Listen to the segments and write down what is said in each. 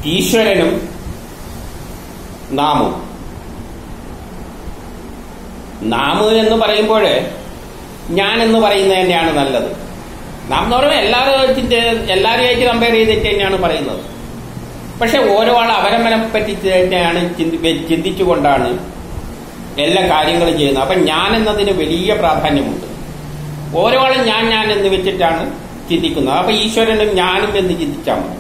ഈശ്വരനും നാമും നാമ് എന്ന് പറയുമ്പോൾ ഞാൻ എന്ന് പറയുന്നത് തന്നെയാണ് നല്ലത് നാം എന്ന് പറയുമ്പോൾ എല്ലാവരും എല്ലാവരുമായിട്ട് കമ്പയർ ചെയ്തിട്ട് തന്നെയാണ് പറയുന്നത് പക്ഷെ ഓരോ ആൾ അവരവനെ പറ്റി തന്നെയാണ് ചിന്തി- ചിന്തിച്ചുകൊണ്ടാണ് എല്ലാ കാര്യങ്ങളും ചെയ്യുന്നത് അപ്പൊ ഞാൻ എന്നതിന് വലിയ പ്രാധാന്യമുണ്ട് ഓരോ ആളും ഞാൻ ഞാൻ എന്ന് വെച്ചിട്ടാണ് ചിന്തിക്കുന്നത് അപ്പൊ ഈശ്വരനും ഞാനും എന്ന് ചിന്തിച്ചാൽ മതി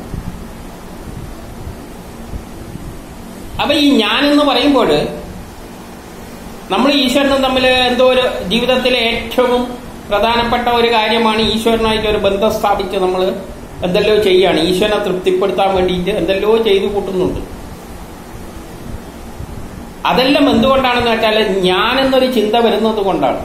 അപ്പൊ ഈ ഞാൻ എന്ന് പറയുമ്പോൾ നമ്മൾ ഈശ്വരനും തമ്മിൽ എന്തോ ഒരു ജീവിതത്തിലെ ഏറ്റവും പ്രധാനപ്പെട്ട ഒരു കാര്യമാണ് ഈശ്വരനായിട്ട് ഒരു ബന്ധം സ്ഥാപിച്ച് നമ്മൾ എന്തെല്ലോ ചെയ്യാണ് ഈശ്വരനെ തൃപ്തിപ്പെടുത്താൻ വേണ്ടിയിട്ട് എന്തെല്ലോ ചെയ്തു കൂട്ടുന്നുണ്ട് അതെല്ലാം എന്തുകൊണ്ടാണെന്ന് വെച്ചാൽ ഞാൻ എന്നൊരു ചിന്ത വരുന്നത് കൊണ്ടാണ്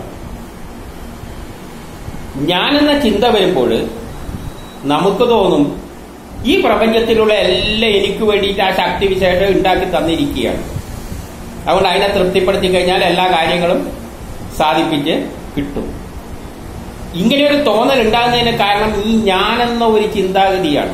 ഞാൻ എന്ന ചിന്ത വരുമ്പോൾ നമുക്ക് തോന്നും ഈ പ്രപഞ്ചത്തിലുള്ള എല്ലാം എനിക്ക് വേണ്ടിയിട്ട് ആ ശക്തി വിശേഷം ഉണ്ടാക്കി തന്നിരിക്കുകയാണ് അതുകൊണ്ട് അതിനെ തൃപ്തിപ്പെടുത്തി കഴിഞ്ഞാൽ എല്ലാ കാര്യങ്ങളും സാധിപ്പിച്ച് കിട്ടും ഇങ്ങനെ ഒരു തോന്നൽ ഉണ്ടാകുന്നതിന് കാരണം ഈ ഞാൻ എന്ന ഒരു ചിന്താഗതിയാണ്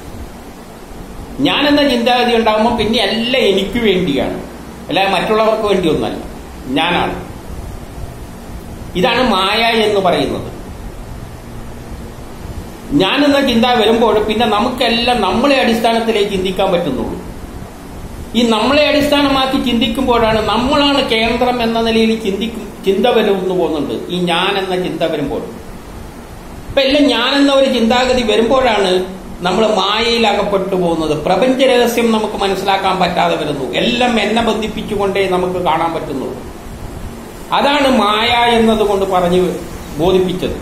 ഞാൻ എന്ന ചിന്താഗതി ഉണ്ടാകുമ്പോൾ പിന്നെ എല്ലാം എനിക്ക് വേണ്ടിയാണ് അല്ല മറ്റുള്ളവർക്ക് വേണ്ടിയൊന്നല്ല ഞാനാണ് ഇതാണ് മായ എന്ന് പറയുന്നത് ഞാൻ എന്ന ചിന്ത വരുമ്പോൾ പിന്നെ നമുക്കെല്ലാം നമ്മളെ അടിസ്ഥാനത്തിലേക്ക് ചിന്തിക്കാൻ പറ്റുന്നുള്ളൂ ഈ നമ്മളെ അടിസ്ഥാനമാക്കി ചിന്തിക്കുമ്പോഴാണ് നമ്മളാണ് കേന്ദ്രം എന്ന നിലയിൽ ചിന്തിക്കും ചിന്ത വരുന്നു പോകുന്നുണ്ട് ഈ ഞാൻ എന്ന ചിന്ത വരുമ്പോൾ ഇപ്പൊ എല്ലാം ഞാൻ എന്ന ഒരു ചിന്താഗതി വരുമ്പോഴാണ് നമ്മൾ മായയിൽ അകപ്പെട്ടു പോകുന്നത് പ്രപഞ്ച രഹസ്യം നമുക്ക് മനസ്സിലാക്കാൻ പറ്റാതെ വരുന്നു എല്ലാം എന്നെ ബന്ധിപ്പിച്ചുകൊണ്ടേ നമുക്ക് കാണാൻ പറ്റുന്നുള്ളൂ അതാണ് മായ എന്നതുകൊണ്ട് പറഞ്ഞ് ബോധിപ്പിച്ചത്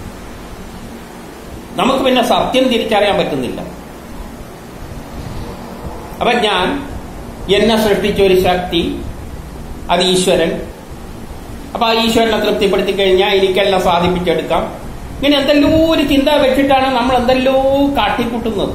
നമുക്ക് പിന്നെ സത്യം തിരിച്ചറിയാൻ പറ്റുന്നില്ല അപ്പൊ ഞാൻ എന്നെ സൃഷ്ടിച്ച ഒരു ശക്തി അത് ഈശ്വരൻ അപ്പൊ ആ ഈശ്വരനെ തൃപ്തിപ്പെടുത്തി കഴിഞ്ഞാൽ എനിക്കെല്ലാം സാധിപ്പിച്ചെടുക്കാം ഇങ്ങനെ എന്തെല്ലോ ഒരു ചിന്ത വെച്ചിട്ടാണ് നമ്മൾ എന്തെല്ലോ കാട്ടിക്കൂട്ടുന്നത്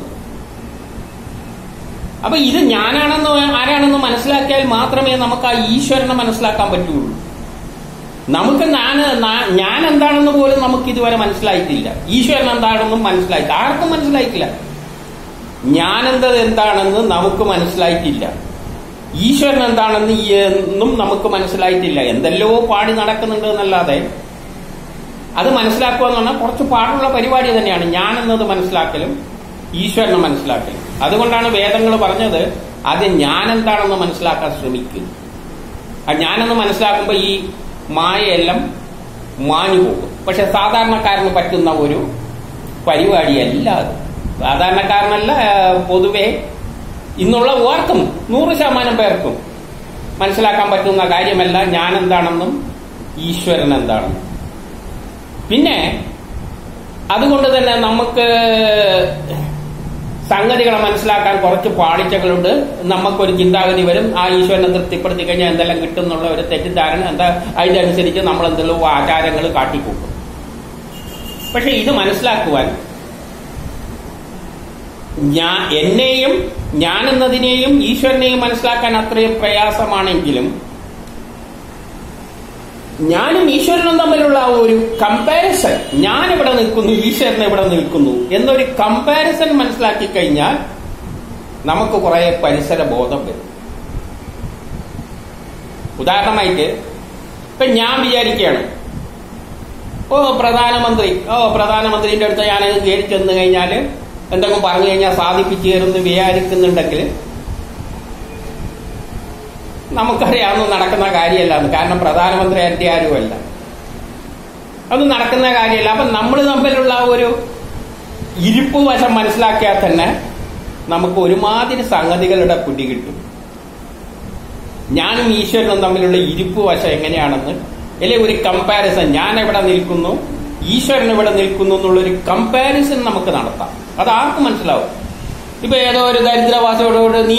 അപ്പൊ ഇത് ഞാനാണെന്ന് ആരാണെന്ന് മനസ്സിലാക്കിയാൽ മാത്രമേ നമുക്ക് ആ ഈശ്വരനെ മനസ്സിലാക്കാൻ പറ്റുള്ളൂ നമുക്ക് ഞാൻ ഞാൻ എന്താണെന്ന് പോലും നമുക്ക് ഇതുവരെ മനസ്സിലായിട്ടില്ല ഈശ്വരൻ എന്താണെന്നും മനസ്സിലായിട്ടില്ല ആർക്കും മനസ്സിലായിട്ടില്ല ഞാനെന്തത് എന്താണെന്ന് നമുക്ക് മനസ്സിലായിട്ടില്ല ഈശ്വരൻ എന്താണെന്ന് എന്നും നമുക്ക് മനസ്സിലായിട്ടില്ല എന്തെല്ലോ പാടി നടക്കുന്നുണ്ട് എന്നല്ലാതെ അത് മനസ്സിലാക്കുക എന്ന് പറഞ്ഞാൽ കുറച്ച് പാടുള്ള പരിപാടി തന്നെയാണ് ഞാൻ എന്നത് മനസ്സിലാക്കലും ഈശ്വരനെ മനസ്സിലാക്കലും അതുകൊണ്ടാണ് വേദങ്ങൾ പറഞ്ഞത് ആദ്യം ഞാൻ എന്താണെന്ന് മനസ്സിലാക്കാൻ ശ്രമിക്കുക ആ ഞാനെന്ന് മനസ്സിലാക്കുമ്പോൾ ഈ മായയെല്ലാം മാഞ്ഞു പോകും പക്ഷെ സാധാരണക്കാരന് പറ്റുന്ന ഒരു പരിപാടിയല്ല അത് സാധാരണക്കാരനല്ല പൊതുവെ ഇന്നുള്ള ഓർക്കും നൂറ് ശതമാനം പേർക്കും മനസ്സിലാക്കാൻ പറ്റുന്ന കാര്യമല്ല ഞാൻ എന്താണെന്നും ഈശ്വരൻ എന്താണെന്നും പിന്നെ അതുകൊണ്ട് തന്നെ നമുക്ക് സംഗതികളെ മനസ്സിലാക്കാൻ കുറച്ച് പാളിച്ചകളുണ്ട് നമുക്കൊരു ചിന്താഗതി വരും ആ ഈശ്വരനെ തൃപ്തിപ്പെടുത്തി കഴിഞ്ഞാൽ എന്തെല്ലാം കിട്ടും എന്നുള്ള ഒരു തെറ്റിദ്ധാരണ എന്താ അതിനനുസരിച്ച് നമ്മൾ എന്തെല്ലാം ആചാരങ്ങൾ കാട്ടിക്കൂട്ടും പക്ഷെ ഇത് മനസ്സിലാക്കുവാൻ ഞാൻ എന്നെയും ഞാൻ എന്നതിനെയും ഈശ്വരനെയും മനസ്സിലാക്കാൻ അത്രയും പ്രയാസമാണെങ്കിലും ഞാനും ഈശ്വരനും തമ്മിലുള്ള ആ ഒരു കമ്പാരിസൺ ഞാൻ ഇവിടെ നിൽക്കുന്നു ഈശ്വരൻ ഇവിടെ നിൽക്കുന്നു എന്നൊരു കമ്പാരിസൺ മനസ്സിലാക്കി കഴിഞ്ഞാൽ നമുക്ക് കുറെ പരിസര ബോധം വരും ഉദാഹരണമായിട്ട് ഇപ്പൊ ഞാൻ വിചാരിക്കുകയാണ് ഓ പ്രധാനമന്ത്രി ഓ പ്രധാനമന്ത്രിന്റെ അടുത്ത് ഞാൻ കയറി ചെന്ന് കഴിഞ്ഞാൽ എന്തെങ്കിലും പറഞ്ഞു കഴിഞ്ഞാൽ സാധിപ്പിച്ചു തരുമെന്ന് വിചാരിക്കുന്നുണ്ടെങ്കിൽ നമുക്കറിയാവുന്ന നടക്കുന്ന കാര്യമല്ല കാരണം പ്രധാനമന്ത്രി എൻ്റെ ആരുമല്ല അത് നടക്കുന്ന കാര്യമല്ല അപ്പം നമ്മൾ തമ്മിലുള്ള ഒരു ഇരിപ്പ് വശം മനസ്സിലാക്കിയാൽ തന്നെ നമുക്ക് ഒരുമാതിരി സംഗതികളുടെ പിടി കിട്ടും ഞാനും ഈശ്വരനും തമ്മിലുള്ള ഇരിപ്പ് വശം എങ്ങനെയാണെന്ന് അല്ലെ ഒരു കമ്പാരിസൺ ഞാൻ എവിടെ നിൽക്കുന്നു ഈശ്വരൻ എവിടെ നിൽക്കുന്നു എന്നുള്ളൊരു കമ്പാരിസൺ നമുക്ക് നടത്താം അത് ആർക്കും മനസ്സിലാവും ഇപ്പൊ ഏതോ ഒരു ദരിദ്രവാസിയോട് നീ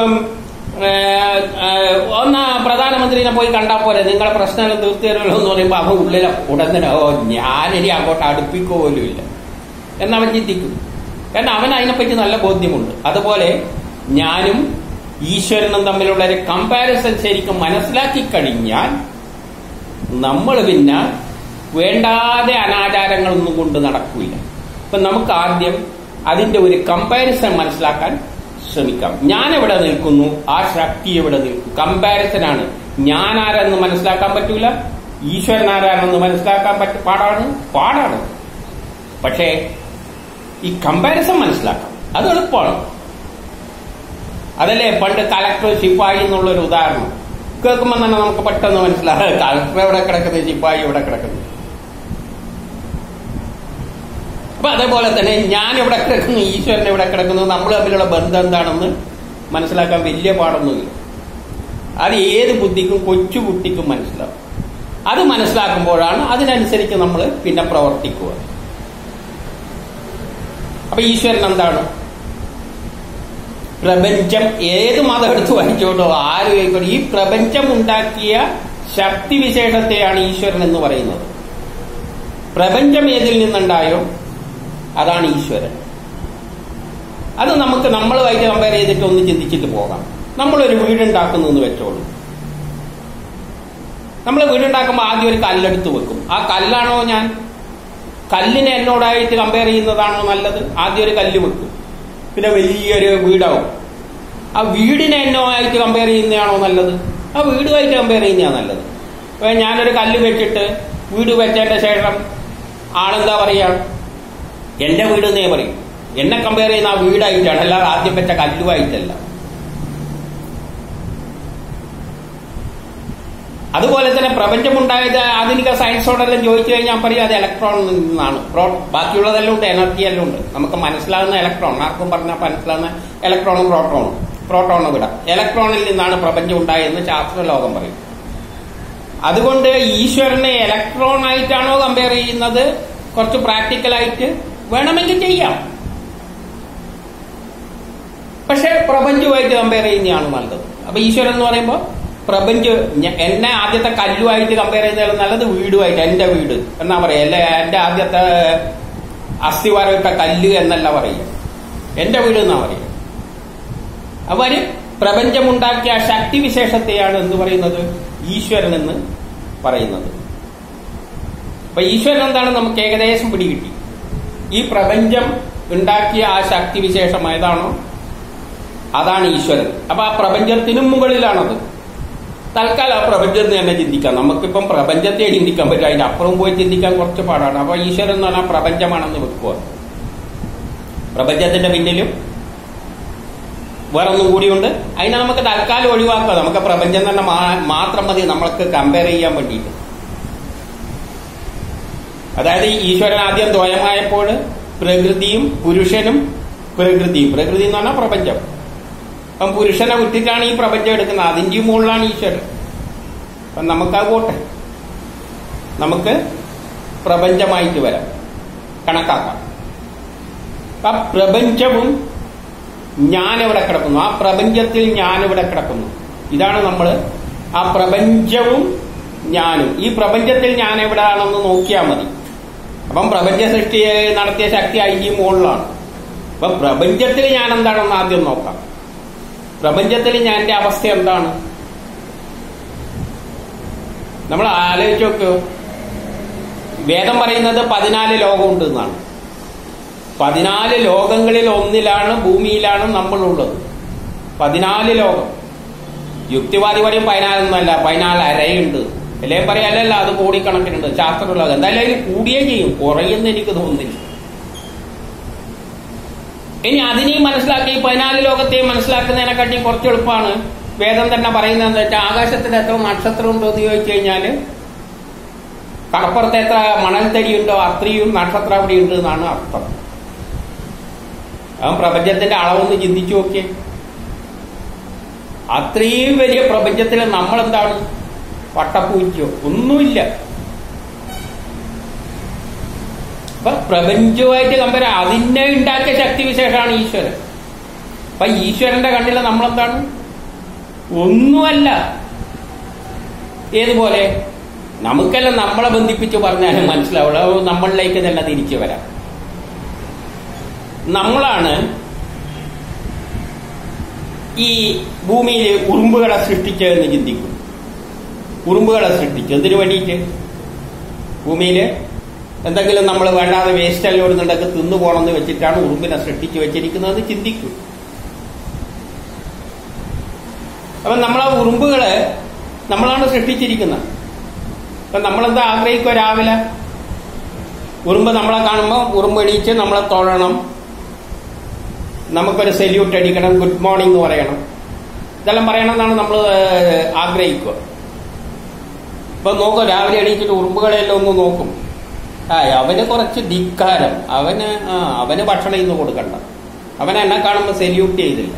ഒന്ന് പ്രധാനമന്ത്രിനെ പോയി കണ്ടാൽ പോലെ നിങ്ങളെ പ്രശ്നങ്ങൾ തീർത്തു തരുമല്ലോ എന്ന് പറയുമ്പോൾ അവൻ ഉള്ളിൽ ഉടനെ ഓ ഞാനിനി അങ്ങോട്ട് അടുപ്പിക്കുക പോലും ഇല്ല എന്നവൻ ചിന്തിക്കും കാരണം അവൻ അതിനെപ്പറ്റി നല്ല ബോധ്യമുണ്ട് അതുപോലെ ഞാനും ഈശ്വരനും തമ്മിലുള്ള ഒരു കമ്പാരിസൺ ശരിക്കും മനസ്സിലാക്കി കഴിഞ്ഞാൽ നമ്മൾ പിന്നെ വേണ്ടാതെ അനാചാരങ്ങളൊന്നും കൊണ്ട് നടക്കില്ല അപ്പൊ നമുക്ക് ആദ്യം അതിന്റെ ഒരു കമ്പാരിസൺ മനസ്സിലാക്കാൻ ശ്രമിക്കാം ഞാൻ എവിടെ നിൽക്കുന്നു ആ ശക്തി എവിടെ നിൽക്കും കമ്പാരിസൺ ആണ് ഞാൻ ആരെന്ന് മനസ്സിലാക്കാൻ പറ്റൂല ഈശ്വരൻ ആരാണെന്ന് മനസ്സിലാക്കാൻ പറ്റ പാടാണ് പാടാണ് പക്ഷേ ഈ കമ്പാരിസൺ മനസ്സിലാക്കാം അത് എളുപ്പമാണ് അതല്ലേ പണ്ട് കലക്ടർ ശിപ്പായി എന്നുള്ളൊരു ഉദാഹരണം കേൾക്കുമ്പോൾ തന്നെ നമുക്ക് പെട്ടെന്ന് മനസ്സിലാകും കലക്ടർ എവിടെ കിടക്കുന്നു ശിപ്പായി എവിടെ കിടക്കുന്നു അപ്പൊ അതേപോലെ തന്നെ ഞാൻ എവിടെ കിടക്കുന്നു ഈശ്വരൻ എവിടെ കിടക്കുന്നു നമ്മൾ തമ്മിലുള്ള ബന്ധം എന്താണെന്ന് മനസ്സിലാക്കാൻ വലിയ പാടൊന്നുമില്ല അത് ഏത് ബുദ്ധിക്കും കൊച്ചു കുട്ടിക്കും മനസ്സിലാവും അത് മനസ്സിലാക്കുമ്പോഴാണ് അതിനനുസരിച്ച് നമ്മൾ പിന്നെ പ്രവർത്തിക്കുക അപ്പൊ ഈശ്വരൻ എന്താണ് പ്രപഞ്ചം ഏത് മതം എടുത്ത് വായിച്ചോട്ടോ ആര് കേൾക്കോ ഈ പ്രപഞ്ചം ഉണ്ടാക്കിയ ശക്തി വിശേഷത്തെയാണ് ഈശ്വരൻ എന്ന് പറയുന്നത് പ്രപഞ്ചം ഏതിൽ നിന്നുണ്ടായോ അതാണ് ഈശ്വരൻ അത് നമുക്ക് നമ്മളുമായിട്ട് കമ്പയർ ചെയ്തിട്ട് ഒന്ന് ചിന്തിച്ചിട്ട് പോകാം നമ്മളൊരു വീടുണ്ടാക്കുന്നു എന്ന് വെച്ചോളൂ നമ്മൾ വീടുണ്ടാക്കുമ്പോൾ ആദ്യം ഒരു കല്ലെടുത്ത് വെക്കും ആ കല്ലാണോ ഞാൻ കല്ലിനെ എന്നോടായിട്ട് കമ്പയർ ചെയ്യുന്നതാണോ നല്ലത് ആദ്യം ഒരു കല്ല് വെക്കും പിന്നെ വലിയൊരു വീടാവും ആ വീടിനെ എന്നോമായിട്ട് കമ്പയർ ചെയ്യുന്നതാണോ നല്ലത് ആ വീടുമായിട്ട് കമ്പയർ ചെയ്യുന്നതാണ് നല്ലത് ഇപ്പൊ ഞാനൊരു കല്ല് വെച്ചിട്ട് വീട് വെച്ചതിന്റെ ശേഷം ആളെന്താ പറയാ എന്റെ വീട് എന്നേ പറയും എന്നെ കമ്പയർ ചെയ്യുന്ന ആ വീടായിട്ടാണ് അല്ലാതെ ആദ്യം വെച്ച കല്ലുമായിട്ടല്ല അതുപോലെ തന്നെ പ്രപഞ്ചമുണ്ടായത് ആധുനിക സയൻസോടെല്ലാം ചോദിച്ചു കഴിഞ്ഞാൽ പറയും അത് ഇലക്ട്രോണിൽ നിന്നാണ് പ്രോ ബാക്കിയുള്ളതെല്ലാം ഉണ്ട് എനർജി എല്ലാം ഉണ്ട് നമുക്ക് മനസ്സിലാകുന്ന ഇലക്ട്രോൺ ആർക്കും പറഞ്ഞാൽ മനസ്സിലാകുന്ന ഇലക്ട്രോണും പ്രോട്ടോണും പ്രോട്ടോണും വിടാം ഇലക്ട്രോണിൽ നിന്നാണ് പ്രപഞ്ചം ഉണ്ടായതെന്ന് ശാസ്ത്ര ലോകം പറയും അതുകൊണ്ട് ഈശ്വരനെ ഇലക്ട്രോൺ ആയിട്ടാണോ കമ്പയർ ചെയ്യുന്നത് കുറച്ച് പ്രാക്ടിക്കലായിട്ട് വേണമെങ്കിൽ ചെയ്യാം പക്ഷെ പ്രപഞ്ചവുമായിട്ട് കമ്പയർ ചെയ്യുന്നതാണ് നല്ലത് അപ്പൊ ഈശ്വരൻ എന്ന് പറയുമ്പോൾ പ്രപഞ്ച ഞ- എന്നെ ആദ്യത്തെ കല്ലുമായിട്ട് കമ്പയർ ചെയ്യുന്നതിൽ നല്ലത് വീടുമായിട്ട് എന്റെ വീട് എന്നാ പറയാ അല്ലെ എന്റെ ആദ്യത്തെ അസ്ഥിവാരമിട്ട കല്ല് എന്നല്ല പറയുക എന്റെ വീട് എന്നാ പറയുക അവര് പ്രപഞ്ചമുണ്ടാക്കിയ ആ ശക്തി വിശേഷത്തെയാണ് എന്ന് പറയുന്നത് ഈശ്വരൻ എന്ന് പറയുന്നത് അപ്പൊ ഈശ്വരൻ എന്താണ് നമുക്ക് ഏകദേശം പിടികിട്ടി ഈ പ്രപഞ്ചം ഉണ്ടാക്കിയ ആ ശക്തി വിശേഷം ഏതാണോ അതാണ് ഈശ്വരൻ അപ്പൊ ആ പ്രപഞ്ചത്തിനും മുകളിലാണത് തൽക്കാലം ആ പ്രപഞ്ചത്തെ തന്നെ ചിന്തിക്കാം നമുക്കിപ്പം പ്രപഞ്ചത്തെ ചിന്തിക്കാൻ പറ്റും അതിന്റെ അപ്പുറം പോയി ചിന്തിക്കാൻ കുറച്ച് പാടാണ് അപ്പൊ ഈശ്വരൻ എന്ന് പറഞ്ഞാൽ പ്രപഞ്ചമാണെന്ന് വെക്കുക പ്രപഞ്ചത്തിന്റെ പിന്നിലും വേറൊന്നും കൂടിയുണ്ട് അതിനെ നമുക്ക് തൽക്കാലം ഒഴിവാക്കാം നമുക്ക് പ്രപഞ്ചം തന്നെ മാ- മാത്രം മതി നമ്മൾക്ക് കമ്പയർ ചെയ്യാൻ വേണ്ടിയിട്ട് അതായത് ഈ ഈശ്വരൻ ആദ്യം ദ്വയമായപ്പോൾ പ്രകൃതിയും പുരുഷനും പ്രകൃതിയും പ്രകൃതി എന്ന് പറഞ്ഞാൽ പ്രപഞ്ചം അപ്പം പുരുഷനെ വിട്ടിട്ടാണ് ഈ പ്രപഞ്ചം എടുക്കുന്നത് അതിന്റെ മുകളിലാണ് ഈശ്വരൻ അപ്പം നമുക്കത് പോട്ടെ നമുക്ക് പ്രപഞ്ചമായിട്ട് വരാം കണക്കാക്കാം ആ പ്രപഞ്ചവും ഞാനെവിടെ കിടക്കുന്നു ആ പ്രപഞ്ചത്തിൽ ഞാനിവിടെ കിടക്കുന്നു ഇതാണ് നമ്മൾ ആ പ്രപഞ്ചവും ഞാനും ഈ പ്രപഞ്ചത്തിൽ ഞാൻ എവിടെയാണെന്ന് നോക്കിയാൽ മതി അപ്പം പ്രപഞ്ച സൃഷ്ടി നടത്തിയ ശക്തി ഐ മുകളിലാണ് അപ്പൊ പ്രപഞ്ചത്തിൽ ഞാൻ എന്താണെന്ന് ആദ്യം നോക്കാം പ്രപഞ്ചത്തിൽ ഞാൻ എന്റെ അവസ്ഥ എന്താണ് നമ്മൾ ആലോചിച്ച് നോക്കൂ വേദം പറയുന്നത് പതിനാല് ലോകമുണ്ട് എന്നാണ് പതിനാല് ലോകങ്ങളിൽ ഒന്നിലാണ് ഭൂമിയിലാണ് നമ്മളുള്ളത് പതിനാല് ലോകം യുക്തിവാദി പറയും പതിനാലൊന്നല്ല പതിനാല് അരയുണ്ട് അല്ലേ പറയാലല്ല അത് കോടിക്കണക്കിനുണ്ട് ശാസ്ത്രമുള്ളത് എന്തായാലും അതിൽ കൂടിയേ ചെയ്യും കുറയുന്ന എനിക്ക് തോന്നുന്നില്ല ഇനി അതിനെയും മനസ്സിലാക്കി ഈ പതിനാല് ലോകത്തെയും മനസ്സിലാക്കുന്നതിനെക്കാട്ടിയും കുറച്ച് എളുപ്പമാണ് വേദം തന്നെ പറയുന്നത് എന്താ വെച്ചാൽ ആകാശത്തിൽ എത്ര നക്ഷത്രം ഉണ്ടോ എന്ന് ചോദിച്ചു കഴിഞ്ഞാല് കടപ്പുറത്ത് എത്ര മണൽത്തരി ഉണ്ടോ അത്രയും നക്ഷത്രം അവിടെ ഉണ്ട് എന്നാണ് അർത്ഥം അവൻ പ്രപഞ്ചത്തിന്റെ അളവൊന്ന് ചിന്തിച്ചു നോക്കിയേ അത്രയും വലിയ പ്രപഞ്ചത്തിൽ നമ്മളെന്താണ് വട്ടപ്പൂച്ചയോ ഒന്നുമില്ല അപ്പൊ പ്രപഞ്ചവുമായിട്ട് കമ്പയർ അതിനെ ഉണ്ടാക്കിയ ശക്തി വിശേഷമാണ് ഈശ്വരൻ അപ്പൊ ഈശ്വരന്റെ കണ്ണിൽ നമ്മളെന്താണ് ഒന്നുമല്ല ഏതുപോലെ നമുക്കെല്ലാം നമ്മളെ ബന്ധിപ്പിച്ച് പറഞ്ഞാലും മനസ്സിലാവുള്ളൂ അത് നമ്മളിലേക്ക് തന്നെ തിരിച്ചു വരാം നമ്മളാണ് ഈ ഭൂമിയിൽ ഉറുമ്പുകളെ സൃഷ്ടിച്ചതെന്ന് ചിന്തിക്കും ഉറുമ്പുകളെ സൃഷ്ടിച്ചു എന്തിനു വേണ്ടിയിട്ട് ഭൂമിയിൽ എന്തെങ്കിലും നമ്മൾ വേണ്ടാതെ വേസ്റ്റ് എല്ലാം ഇടുന്നുണ്ടെങ്കിൽ തിന്നു പോകണമെന്ന് വെച്ചിട്ടാണ് ഉറുമ്പിനെ സൃഷ്ടിച്ചു വെച്ചിരിക്കുന്നതെന്ന് ചിന്തിക്കും അപ്പൊ നമ്മളെ ഉറുമ്പുകള് നമ്മളാണ് സൃഷ്ടിച്ചിരിക്കുന്നത് അപ്പൊ നമ്മളെന്താ ആഗ്രഹിക്കുക രാവിലെ ഉറുമ്പ് നമ്മളെ കാണുമ്പോൾ ഉറുമ്പ് എണീച്ച് നമ്മളെ തൊഴണം നമുക്കൊരു സെല്യൂട്ട് അടിക്കണം ഗുഡ് മോർണിംഗ് എന്ന് പറയണം ഇതെല്ലാം പറയണമെന്നാണ് നമ്മൾ ആഗ്രഹിക്കുക ഇപ്പൊ നോക്കും രാവിലെ എണീച്ചിട്ട് ഉറുമ്പുകളെല്ലാം ഒന്ന് നോക്കും ആ അവന് കുറച്ച് ധിക്കാരം അവന് ആ അവന് ഭക്ഷണം ഇന്ന് കൊടുക്കണ്ട അവൻ എന്നെ കാണുമ്പോൾ സെല്യൂട്ട് ചെയ്തില്ല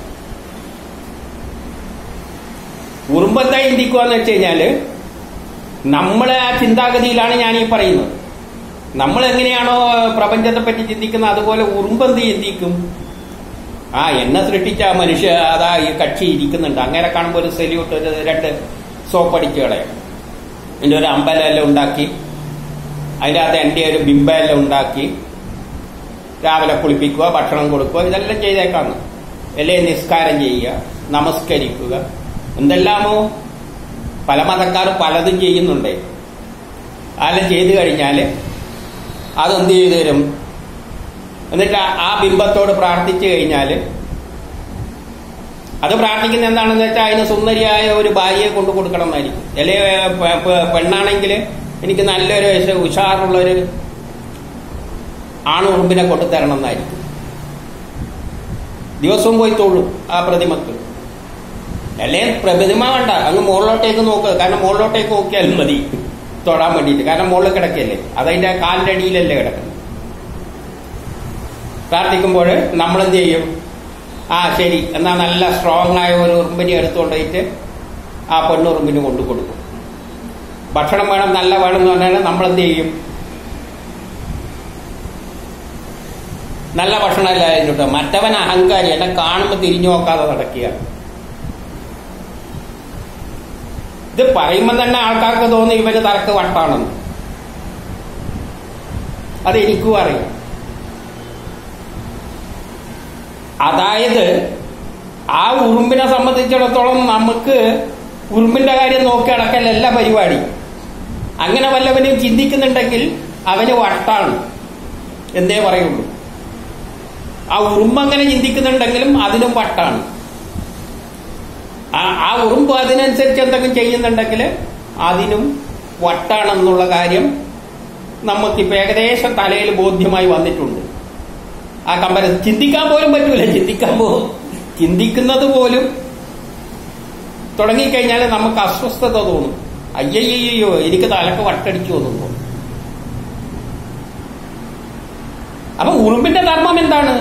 ഉറുമ്പെന്താ ചിന്തിക്കുക എന്ന് വെച്ച് കഴിഞ്ഞാല് നമ്മളെ ആ ചിന്താഗതിയിലാണ് ഞാൻ ഈ പറയുന്നത് നമ്മൾ എങ്ങനെയാണോ പ്രപഞ്ചത്തെ പറ്റി ചിന്തിക്കുന്നത് അതുപോലെ ഉറുമ്പെന്ത് ചിന്തിക്കും ആ എന്നെ സൃഷ്ടിച്ച ആ മനുഷ്യ അതാ ഈ കക്ഷി ഇരിക്കുന്നുണ്ട് അങ്ങനെ കാണുമ്പോൾ ഒരു സെല്യൂട്ട് ഒരു രണ്ട് സോപ്പടിച്ച് കളയാം ഇതിന്റെ ഒരു അമ്പലമെല്ലാം ഉണ്ടാക്കി അതിൻ്റെ അകത്ത് എൻ്റെ ഒരു ബിംബമെല്ലാം ഉണ്ടാക്കി രാവിലെ കുളിപ്പിക്കുക ഭക്ഷണം കൊടുക്കുക ഇതെല്ലാം ചെയ്തേക്കാന്ന് അല്ലേ നിസ്കാരം ചെയ്യുക നമസ്കരിക്കുക എന്തെല്ലാമോ പല മതക്കാർ പലതും ചെയ്യുന്നുണ്ടേ അതെല്ലാം ചെയ്തു കഴിഞ്ഞാൽ അതെന്ത് ചെയ്തു തരും എന്നിട്ട് ആ- ആ ബിംബത്തോട് പ്രാർത്ഥിച്ചു കഴിഞ്ഞാൽ അത് പ്രാർത്ഥിക്കുന്ന എന്താണെന്ന് വെച്ചാൽ അതിന് സുന്ദരിയായ ഒരു ഭാര്യയെ കൊണ്ടു കൊടുക്കണം എന്നായിരിക്കും അല്ലെ പെ- പെ- പെണ്ണാണെങ്കിൽ എനിക്ക് നല്ലൊരു ഉഷ- ഉഷാറുള്ളൊരു ആണുറുമ്പിനെ കൊണ്ടു തരണം എന്നായിരിക്കും ദിവസവും പോയി തൊഴും ആ പ്രതിമക്ക് അല്ലേ പ്രതിമ വേണ്ട അങ്ങ് മുകളിലോട്ടേക്ക് നോക്കുക കാരണം മുകളിലോട്ടേക്ക് നോക്കിയാൽ മതി തൊടാൻ വേണ്ടിയിട്ട് കാരണം മുകളിൽ കിടക്കല്ലേ അതതിന്റെ കാലിന്റെ അടിയിലല്ലേ കിടക്കുന്നത് പ്രാർത്ഥിക്കുമ്പോൾ നമ്മളെന്ത് ചെയ്യും ആ ശരി എന്നാ നല്ല സ്ട്രോങ് ആയ ഒരു ഉറുമ്പിനെ എടുത്തുകൊണ്ടുപോയിട്ട് ആ പെണ്ണുറുമ്പിന് കൊണ്ടു കൊടുക്കും ഭക്ഷണം വേണം നല്ല വേണം എന്ന് പറഞ്ഞാൽ നമ്മളെന്ത് ചെയ്യും നല്ല ഭക്ഷണമല്ല അതിൻ്റെ മറ്റവൻ അഹങ്കാരി എന്നെ കാണുമ്പോൾ തിരിഞ്ഞു നോക്കാതെ നടക്കുകയാണ് ഇത് പറയുമ്പോൾ തന്നെ ആൾക്കാർക്ക് തോന്നി ഇവന് തലക്ക് വട്ടാണെന്ന് അത് എനിക്കും അറിയാം അതായത് ആ ഉറുമ്പിനെ സംബന്ധിച്ചിടത്തോളം നമുക്ക് ഉറുമ്പിന്റെ കാര്യം നോക്കി അടക്കല്ല എല്ലാ പരിപാടി അങ്ങനെ വല്ലവനും ചിന്തിക്കുന്നുണ്ടെങ്കിൽ അവന് വട്ടാണ് എന്തേ പറയുള്ളൂ ആ ഉറുമ്പ് അങ്ങനെ ചിന്തിക്കുന്നുണ്ടെങ്കിലും അതിനും വട്ടാണ് ആ ആ ഉറുമ്പ് അതിനനുസരിച്ച് എന്തെങ്കിലും ചെയ്യുന്നുണ്ടെങ്കിൽ അതിനും വട്ടാണെന്നുള്ള കാര്യം നമുക്കിപ്പോ ഏകദേശം തലയിൽ ബോധ്യമായി വന്നിട്ടുണ്ട് ആ കമ്പര ചിന്തിക്കാൻ പോലും പറ്റൂല ചിന്തിക്കാൻ പോ ചിന്തിക്കുന്നത് പോലും തുടങ്ങിക്കഴിഞ്ഞാൽ നമുക്ക് അസ്വസ്ഥത തോന്നും അയ്യയ്യോ എനിക്ക് തലക്ക് വട്ടടിച്ചു തോന്നുന്നു അപ്പൊ ഉറുമ്പിന്റെ ധർമ്മം എന്താണ്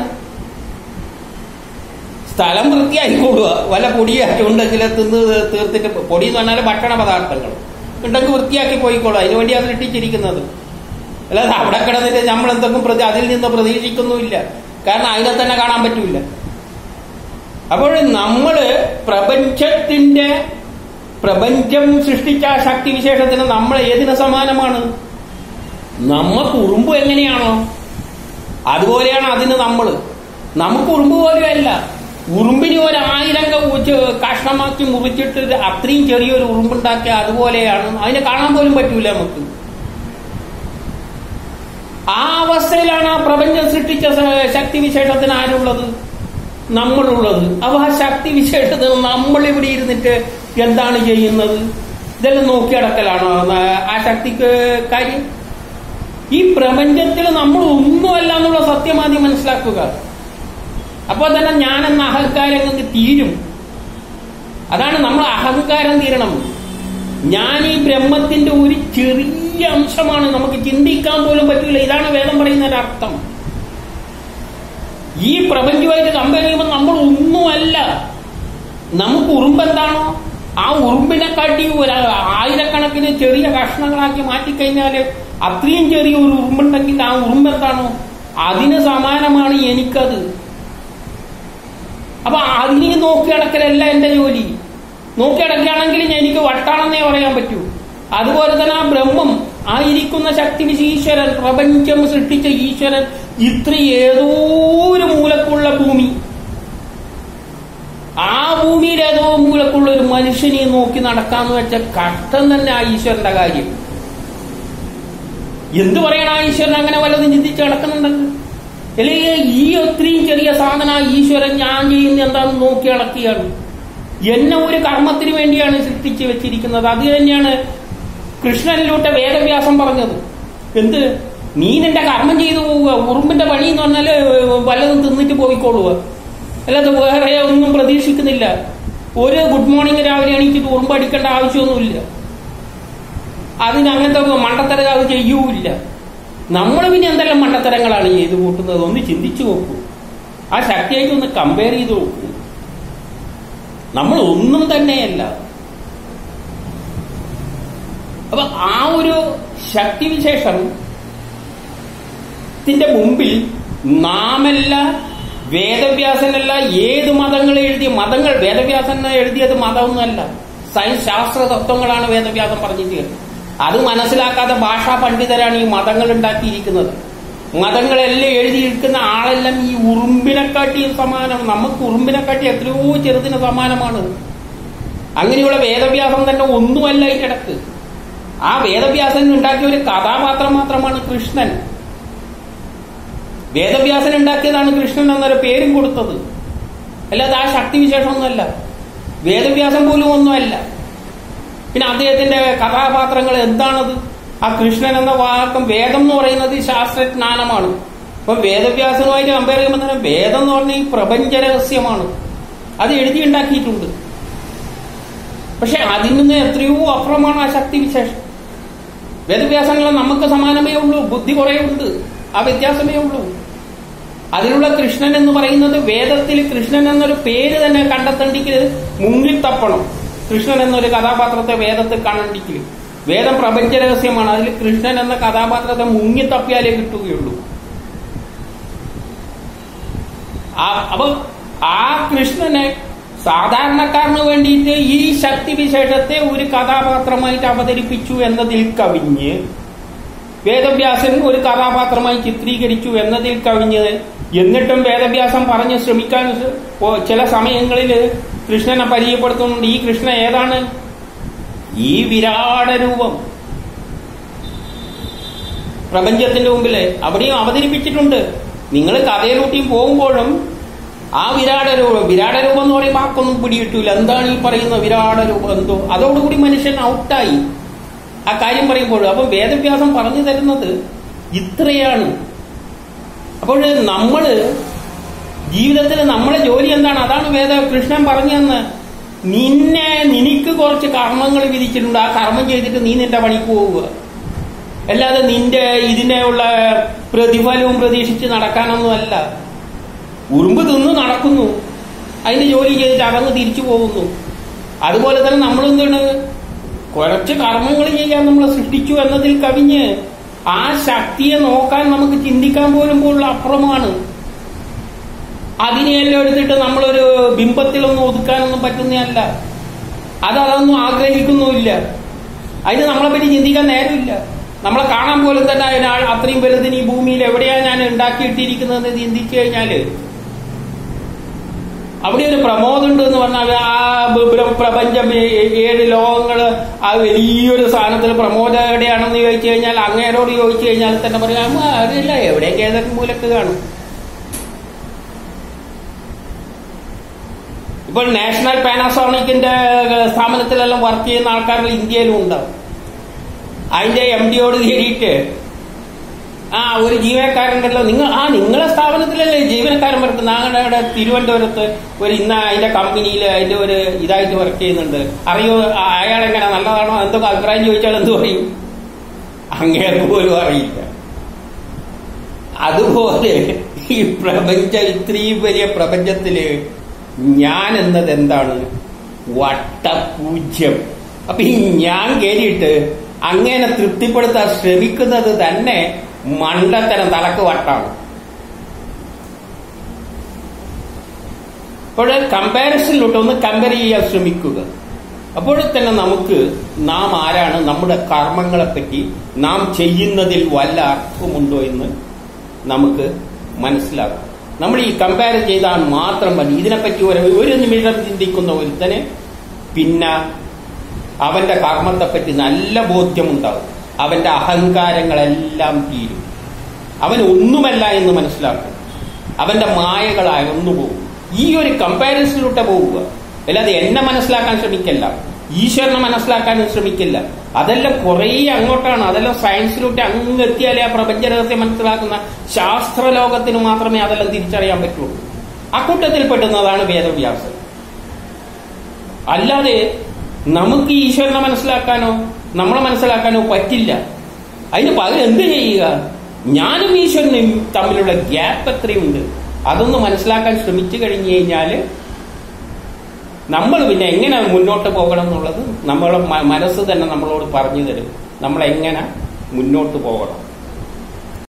സ്ഥലം വൃത്തിയായിക്കോളുക വല്ല പൊടിയാക്കി ഉണ്ടെങ്കിൽ തിന്ന് തീർത്തിട്ട് പൊടി എന്ന് പറഞ്ഞാൽ ഭക്ഷണ പദാർത്ഥങ്ങൾ ഉണ്ടെങ്കിൽ വൃത്തിയാക്കി പോയിക്കോളും അതിനു വേണ്ടി അത് ഇട്ടിച്ചിരിക്കുന്നത് അല്ലാതെ അവിടെ കിടന്നിട്ട് നമ്മൾ എന്തെങ്കിലും പ്രതി അതിൽ നിന്ന് പ്രതീക്ഷിക്കുന്നുമില്ല കാരണം അതിനെ തന്നെ കാണാൻ പറ്റൂല അപ്പോൾ നമ്മള് പ്രപഞ്ചത്തിന്റെ പ്രപഞ്ചം സൃഷ്ടിച്ച ആ ശക്തിവിശേഷത്തിന് നമ്മൾ ഏതിന് സമാനമാണ് നമുക്ക് ഉറുമ്പ് എങ്ങനെയാണോ അതുപോലെയാണ് അതിന് നമ്മൾ നമുക്ക് ഉറുമ്പ് പോലെയല്ല ഉറുമ്പിന് ഒരു ആയിരം ക- ഉച്ച- കഷ്ണമാക്കി മുറിച്ചിട്ട് ഒരു അത്രയും ചെറിയൊരു ഉറുമ്പുണ്ടാക്കിയ അതുപോലെയാണ് അതിനെ കാണാൻ പോലും പറ്റൂല നമുക്ക് ആ അവസ്ഥയിലാണ് ആ പ്രപഞ്ചം സൃഷ്ടിച്ച സ- ശക്തിവിശേഷത്തിന് ആരുള്ളത് നമ്മളുള്ളത് അപ്പൊ ആ ശക്തിവിശേഷത്തിന് നമ്മൾ ഇവിടെ ഇരുന്നിട്ട് എന്താണ് ചെയ്യുന്നത് ഇതെല്ലാം നോക്കിയടക്കലാണോ ന- ആ ശക്തിക്ക് കാര്യം ഈ പ്രപഞ്ചത്തിൽ നമ്മൾ ഒന്നുമല്ല എന്നുള്ള സത്യം ആദ്യം മനസ്സിലാക്കുക അപ്പോൾ തന്നെ ഞാനെന്ന അഹങ്കാരം അങ്ങ് തീരും അതാണ് നമ്മൾ അഹങ്കാരം തീരണം ഞാൻ ഈ ബ്രഹ്മത്തിന്റെ ഒരു ചെറിയ അംശമാണ് നമുക്ക് ചിന്തിക്കാൻ പോലും പറ്റില്ല ഇതാണ് വേദം പറയുന്നതിന്റെ അർത്ഥം ഈ പ്രപഞ്ചമായിട്ട് കമ്പയർ ചെയ്യുമ്പോൾ നമ്മൾ ഒന്നുമല്ല നമുക്ക് ഉറുമ്പ് എന്താണോ ആ ഉറുമ്പിനെ കാട്ടി ഒരു ആയിരക്കണക്കിന് ചെറിയ കഷ്ണങ്ങളാക്കി മാറ്റിക്കഴിഞ്ഞാല് അത്രയും ചെറിയ ഒരു ഉറുമ്പുണ്ടെങ്കിൽ ആ ഉറുമ്പ് എന്താണോ അതിന് സമാനമാണ് എനിക്കത് അപ്പൊ അതിനെ നോക്കി അടക്കലല്ല എന്റെ ജോലി നോക്കി അടക്കുകയാണെങ്കിൽ എനിക്ക് വട്ടാണെന്നേ പറയാൻ പറ്റൂ അതുപോലെ തന്നെ ആ ബ്രഹ്മം ആ ഇരിക്കുന്ന ശക്തി ഈശ്വരൻ പ്രപഞ്ചം സൃഷ്ടിച്ച ഈശ്വരൻ ഇത്ര ഏതോ ഒരു മൂലക്കുള്ള ഭൂമി ആ ഭൂമിയിൽ ഏതോ മൂലക്കുള്ള ഒരു മനുഷ്യനെ നോക്കി നടക്കാന്ന് വെച്ച കഷ്ടം തന്നെ ആ ഈശ്വരന്റെ കാര്യം എന്ത് പറയണം ആ ഈശ്വരൻ അങ്ങനെ വല്ലതും ചിന്തിച്ച് നടക്കുന്നുണ്ടെങ്കിൽ അല്ലെങ്കിൽ ഈ ഒത്തിരിയും ചെറിയ സാധന ആ ഈശ്വരൻ ഞാൻ ചെയ്യുന്ന എന്താണെന്ന് നോക്കി അടക്കുകയാണ് എന്നെ ഒരു കർമ്മത്തിന് വേണ്ടിയാണ് സൃഷ്ടിച്ചു വെച്ചിരിക്കുന്നത് അത് തന്നെയാണ് കൃഷ്ണനിലൂടെ വേദവ്യാസം പറഞ്ഞത് എന്ത് നീ നിന്റെ കർമ്മം ചെയ്തു പോവുക ഉറുമ്പിന്റെ പണി എന്ന് പറഞ്ഞാല് വല്ലതും തിന്നിട്ട് പോയിക്കോളുക അല്ലാതെ വേറെ ഒന്നും പ്രതീക്ഷിക്കുന്നില്ല ഒരു ഗുഡ് മോർണിംഗ് രാവിലെ എണീച്ചിട്ട് ഉറുമ്പ് അടിക്കേണ്ട ആവശ്യമൊന്നുമില്ല അതിന് അങ്ങനത്തെ മണ്ടത്തരം അത് ചെയ്യൂല്ല നമ്മൾ പിന്നെ എന്തെല്ലാം മണ്ടത്തരങ്ങളാണ് ചെയ്തു കൂട്ടുന്നത് ഒന്ന് ചിന്തിച്ചു നോക്കൂ ആ ശക്തിയായിട്ട് ഒന്ന് കമ്പയർ ചെയ്ത് നോക്കൂ നമ്മൾ ഒന്നും തന്നെയല്ല അപ്പൊ ആ ഒരു ശക്തിവിശേഷം ത്തിന്റെ മുമ്പിൽ നാമല്ല വേദവ്യാസനല്ല ഏത് മതങ്ങൾ എഴുതിയ മതങ്ങൾ വേദവ്യാസൻ എഴുതിയത് മതമൊന്നുമല്ല സയൻസ് ശാസ്ത്ര തത്വങ്ങളാണ് വേദവ്യാസം പറഞ്ഞിരിക്കുന്നത് അത് മനസ്സിലാക്കാത്ത ഭാഷാ പണ്ഡിതരാണ് ഈ മതങ്ങൾ ഉണ്ടാക്കിയിരിക്കുന്നത് മതങ്ങളെല്ലാം എഴുതിയിരിക്കുന്ന ആളെല്ലാം ഈ ഉറുമ്പിനെക്കാട്ടി സമാനം നമുക്ക് ഉറുമ്പിനെക്കാട്ടി എത്രയോ ചെറുതിന് സമാനമാണ് അങ്ങനെയുള്ള വേദവ്യാസം തന്നെ ഒന്നുമല്ല ഇതിനിടക്ക് ആ വേദവ്യാസൻ ഉണ്ടാക്കിയ ഒരു കഥാപാത്രം മാത്രമാണ് കൃഷ്ണൻ വേദവ്യാസൻ ഉണ്ടാക്കിയതാണ് കൃഷ്ണൻ എന്നൊരു പേരും കൊടുത്തത് അല്ലാതെ ആ ശക്തിവിശേഷമൊന്നുമല്ല വേദവ്യാസം പോലും ഒന്നുമല്ല പിന്നെ അദ്ദേഹത്തിന്റെ കഥാപാത്രങ്ങൾ എന്താണത് ആ കൃഷ്ണൻ എന്ന വാക്കം വേദം എന്ന് പറയുന്നത് ശാസ്ത്രജ്ഞാനമാണ് അപ്പൊ വേദവ്യാസനുമായിട്ട് കമ്പയർ ചെയ്യുമ്പോൾ തന്നെ വേദം എന്ന് പറഞ്ഞ ഈ പ്രപഞ്ച രഹസ്യമാണ് അത് എഴുതിയുണ്ടാക്കിയിട്ടുണ്ട് പക്ഷെ അതിൽ നിന്ന് എത്രയോ അപ്പുറമാണ് ആ ശക്തിവിശേഷം വേദവ്യാസങ്ങൾ നമുക്ക് സമാനമേ ഉള്ളൂ ബുദ്ധി കുറേ ഉണ്ട് ആ വ്യത്യാസമേ ഉള്ളൂ അതിലുള്ള കൃഷ്ണൻ എന്ന് പറയുന്നത് വേദത്തിൽ കൃഷ്ണൻ എന്നൊരു പേര് തന്നെ കണ്ടെത്തേണ്ടിക്ക് മുങ്ങിത്തപ്പണം കൃഷ്ണൻ എന്നൊരു കഥാപാത്രത്തെ വേദത്തിൽ കാണണ്ടിക്ക് വേദം പ്രപഞ്ച രഹസ്യമാണ് അതിൽ കൃഷ്ണൻ എന്ന കഥാപാത്രത്തെ മുങ്ങിത്തപ്പിയാലേ കിട്ടുകയുള്ളൂ ആ- അപ്പൊ ആ കൃഷ്ണനെ സാധാരണക്കാരന് വേണ്ടിയിട്ട് ഈ ശക്തി വിശേഷത്തെ ഒരു കഥാപാത്രമായിട്ട് അവതരിപ്പിച്ചു എന്നതിൽ കവിഞ്ഞ് വേദവ്യാസൻ ഒരു കഥാപാത്രമായി ചിത്രീകരിച്ചു എന്നതിൽ കവിഞ്ഞ് എന്നിട്ടും വേദവ്യാസം പറഞ്ഞ് ശ്രമിക്കാൻ ശ്ര- ഓ- ചില സമയങ്ങളിൽ കൃഷ്ണനെ പരിചയപ്പെടുത്തുന്നുണ്ട് ഈ കൃഷ്ണൻ ഏതാണ് ഈ വിരാട രൂപം പ്രപഞ്ചത്തിന്റെ മുമ്പില് അവിടെയും അവതരിപ്പിച്ചിട്ടുണ്ട് നിങ്ങൾ കഥയിലൂട്ടിയും പോകുമ്പോഴും ആ വിരാട രൂപം വിരാട രൂപം എന്ന് പറയുമ്പോൾ ആർക്കൊന്നും പിടികിട്ടൂല എന്താണ് ഈ പറയുന്ന വിരാട രൂപം എന്തോ അതോടുകൂടി മനുഷ്യൻ ഔട്ടായി ആ കാര്യം പറയുമ്പോൾ അപ്പം വേദവ്യാസം പറഞ്ഞു തരുന്നത് ഇത്രയാണ് അപ്പോൾ നമ്മള് ജീവിതത്തിൽ നമ്മളെ ജോലി എന്താണ് അതാണ് വേദ കൃഷ്ണൻ പറഞ്ഞു തന്ന് നിന്നെ നിനക്ക് കുറച്ച് കർമ്മങ്ങൾ വിധിച്ചിട്ടുണ്ട് ആ കർമ്മം ചെയ്തിട്ട് നീ നിന്റെ പണിക്ക് പോവുക അല്ലാതെ നിന്റെ ഇതിനെയുള്ള പ്രതിഫലവും പ്രതീക്ഷിച്ച് നടക്കാനൊന്നുമല്ല ഉറുമ്പ് തിന്ന് നടക്കുന്നു അതിന്റെ ജോലി ചെയ്തിട്ട് അതങ്ങ് തിരിച്ചു പോകുന്നു അതുപോലെ തന്നെ നമ്മളെന്താണ് കുറച്ച് കർമ്മങ്ങൾ ചെയ്യാൻ നമ്മളെ സൃഷ്ടിച്ചു എന്നതിൽ കവിഞ്ഞ് ആ ശക്തിയെ നോക്കാൻ നമുക്ക് ചിന്തിക്കാൻ പോലും പോലുള്ള അപ്പുറമാണ് അതിനെയെല്ലാം എടുത്തിട്ട് നമ്മളൊരു ബിംബത്തിലൊന്നും ഒതുക്കാനൊന്നും പറ്റുന്നതല്ല അത് അതൊന്നും ആഗ്രഹിക്കുന്നുമില്ല അതിന് നമ്മളെ പറ്റി ചിന്തിക്കാൻ നേരമില്ല നമ്മളെ കാണാൻ പോലും തന്നെ അതിനാൾ അത്രയും വലുതിന് ഈ ഭൂമിയിൽ എവിടെയാണ് ഞാൻ ഉണ്ടാക്കിയിട്ടിരിക്കുന്നതെന്ന് ചിന്തിച്ചു കഴിഞ്ഞാല് അവിടെ ഒരു പ്രമോദുണ്ട് എന്ന് പറഞ്ഞാൽ ആ ബ- ബ- പ്രപഞ്ചം ഏ- ഏഴ് ലോകങ്ങള് ആ വലിയൊരു സാധനത്തിൽ പ്രമോദ എവിടെയാണെന്ന് ചോദിച്ചു കഴിഞ്ഞാൽ അങ്ങേരോട് ചോദിച്ചു കഴിഞ്ഞാൽ തന്നെ പറയാം "ആ, അറിയില്ല എവിടെയൊക്കെ ഏതൊക്കെ മൂലക്ക് കാണും ഇപ്പോൾ നാഷണൽ പാനാസോണിക്കിന്റെ സ്ഥാപനത്തിലെല്ലാം വർക്ക് ചെയ്യുന്ന ആൾക്കാർ ഇന്ത്യയിലും ഉണ്ടാവും അതിന്റെ എം ഡിയോട് കയറിയിട്ട് ആ ഒരു ജീവനക്കാരുണ്ടല്ലോ നിങ്ങൾ ആ നിങ്ങളെ സ്ഥാപനത്തിലല്ലേ ജീവനക്കാരൻ വർക്ക് ഞങ്ങളുടെ അവിടെ തിരുവനന്തപുരത്ത് ഒരു ഇന്ന അതിന്റെ കമ്പനിയിൽ അതിന്റെ ഒരു ഇതായിട്ട് വർക്ക് ചെയ്യുന്നുണ്ട് അറിയോ ആ, അയാൾ എങ്ങനെ നല്ലതാണോ എന്തൊക്കെ അഭിപ്രായം ചോദിച്ചാൽ എന്ത് പറയും അങ്ങേർക്ക് പോലും അറിയില്ല അതുപോലെ ഈ പ്രപഞ്ചം ഇത്രയും വലിയ പ്രപഞ്ചത്തില് ഞാൻ എന്നത് എന്താണ് വട്ടപൂജ്യം അപ്പൊ ഈ ഞാൻ കേറിയിട്ട് അങ്ങനെ തൃപ്തിപ്പെടുത്താൻ ശ്രമിക്കുന്നത് തന്നെ മണ്ടത്തരം തലക്ക് വട്ടാണ് അപ്പോൾ കമ്പാരിസണിലോട്ട് ഒന്ന് കമ്പയർ ചെയ്യാൻ ശ്രമിക്കുക അപ്പോൾ തന്നെ നമുക്ക് നാം ആരാണ് നമ്മുടെ കർമ്മങ്ങളെപ്പറ്റി നാം ചെയ്യുന്നതിൽ വല്ല അർത്ഥമുണ്ടോ എന്ന് നമുക്ക് മനസ്സിലാകും നമ്മൾ ഈ കമ്പയർ ചെയ്താൽ മാത്രം മതി ഇതിനെപ്പറ്റി ഒരു ഒരു നിമിഷം ചിന്തിക്കുന്ന ഒരുത്തന് പിന്നെ അവന്റെ കർമ്മത്തെപ്പറ്റി നല്ല ബോധ്യമുണ്ടാവും അവന്റെ അഹങ്കാരങ്ങളെല്ലാം തീരും അവൻ ഒന്നുമല്ല എന്ന് മനസ്സിലാക്കും അവന്റെ മായകൾ അകന്നു പോകും ഈ ഒരു കമ്പാരിസണിലൂടെ പോവുക അല്ലാതെ എന്നെ മനസ്സിലാക്കാൻ ശ്രമിക്കല്ല ഈശ്വരനെ മനസ്സിലാക്കാനും ശ്രമിക്കില്ല അതെല്ലാം കുറേ അങ്ങോട്ടാണ് അതെല്ലാം സയൻസിലോട്ട് അങ്ങ് എത്തിയാലേ ആ പ്രപഞ്ചരഹത്തെ മനസ്സിലാക്കുന്ന ശാസ്ത്രലോകത്തിന് മാത്രമേ അതെല്ലാം തിരിച്ചറിയാൻ പറ്റുള്ളൂ അക്കൂട്ടത്തിൽ പെട്ടുന്നതാണ് വേദവ്യാസൻ അല്ലാതെ നമുക്ക് ഈശ്വരനെ മനസ്സിലാക്കാനോ നമ്മളെ മനസ്സിലാക്കാനോ പറ്റില്ല അതിന് പകരം എന്ത് ചെയ്യുക ഞാനും ഈശ്വരനും തമ്മിലുള്ള ഗ്യാപ്പ് എത്രയുണ്ട് അതൊന്ന് മനസ്സിലാക്കാൻ ശ്രമിച്ചു കഴിഞ്ഞു കഴിഞ്ഞാൽ നമ്മൾ പിന്നെ എങ്ങനെ മുന്നോട്ട് പോകണം എന്നുള്ളത് നമ്മളെ മ- മനസ്സ് തന്നെ നമ്മളോട് പറഞ്ഞു തരും നമ്മൾ എങ്ങനെ മുന്നോട്ട് പോകണം